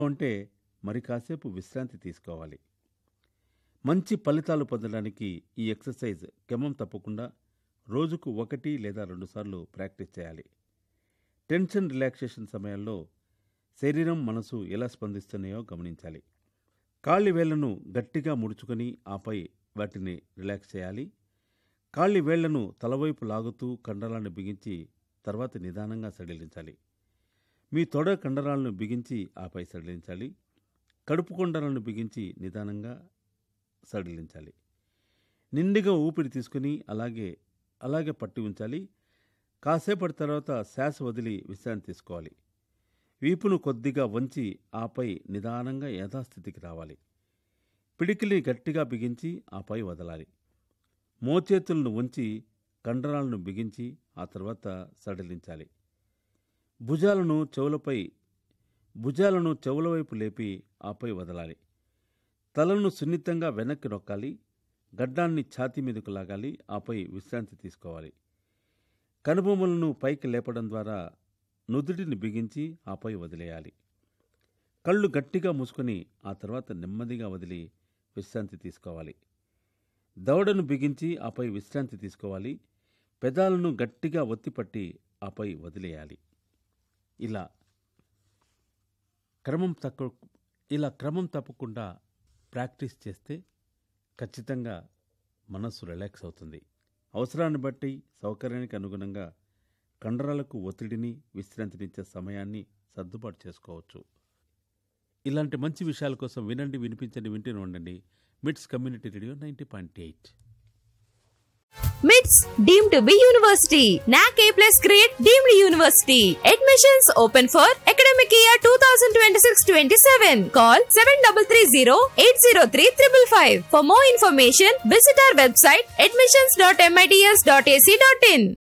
ఉంటే మరి కాసేపు విశ్రాంతి తీసుకోవాలి మంచి ఫలితాలు పొందడానికి ఈ ఎక్సర్సైజ్ క్రమం తప్పకుండా రోజుకు ఒకటి లేదా రెండుసార్లు ప్రాక్టీస్ చేయాలి టెన్షన్ రిలాక్సేషన్ సమయాల్లో శరీరం మనసు ఎలా స్పందిస్తున్నాయో గమనించాలి కాళ్ళి వేళ్లను గట్టిగా ముడుచుకొని ఆపై వాటిని రిలాక్స్ చేయాలి కాళ్ళి వేళ్లను తలవైపు లాగుతూ కండరాలను బిగించి తర్వాత నిదానంగా సడిలించాలి మీ తొడ కండరాలను బిగించి ఆపై సడిలించాలి కడుపు కొండలను బిగించి నిదానంగా సడిలించాలి నిండుగా ఊపిరి తీసుకుని అలాగే అలాగే పట్టి ఉంచాలి కాసేపటి తర్వాత శ్వాస వదిలి విశ్రాంతి తీసుకోవాలి వీపును కొద్దిగా వంచి ఆపై నిదానంగా యథాస్థితికి రావాలి పిడికిలి గట్టిగా బిగించి ఆపై వదలాలి మోచేతులను ఉంచి కండరాలను బిగించి ఆ తర్వాత సడలించాలి భుజాలను చెవులపై భుజాలను చెవుల వైపు లేపి ఆపై వదలాలి తలను సున్నితంగా వెనక్కి నొక్కాలి గడ్డాన్ని ఛాతీ మీదకు లాగాలి ఆపై విశ్రాంతి తీసుకోవాలి కనుబొమ్మలను పైకి లేపడం ద్వారా నుదుటిని బిగించి ఆపై వదిలేయాలి కళ్ళు గట్టిగా మూసుకొని ఆ తర్వాత నెమ్మదిగా వదిలి విశ్రాంతి తీసుకోవాలి దవడను బిగించి ఆపై విశ్రాంతి తీసుకోవాలి పెదాలను గట్టిగా ఒత్తిపట్టి ఆపై వదిలేయాలి ఇలా క్రమం తక్కువ ఇలా క్రమం తప్పకుండా ప్రాక్టీస్ చేస్తే ఖచ్చితంగా మనస్సు రిలాక్స్ అవుతుంది అవసరాన్ని బట్టి సౌకర్యానికి అనుగుణంగా కండరాలకు ఒత్తిడిని విశ్రాంతినిచ్చే సమయాన్ని సర్దుబాటు చేసుకోవచ్చు ఇలాంటి మంచి విషయాల కోసం వినండి వినిపించండి వింటూనే ఉండండి MITS community radio ninety point eight MITS deemed to be university. NAC A plus grade deemed university. Admissions open for academic year 2026-27. Call 7330-803-555. For more information, visit our website admissions.mits.ac.in.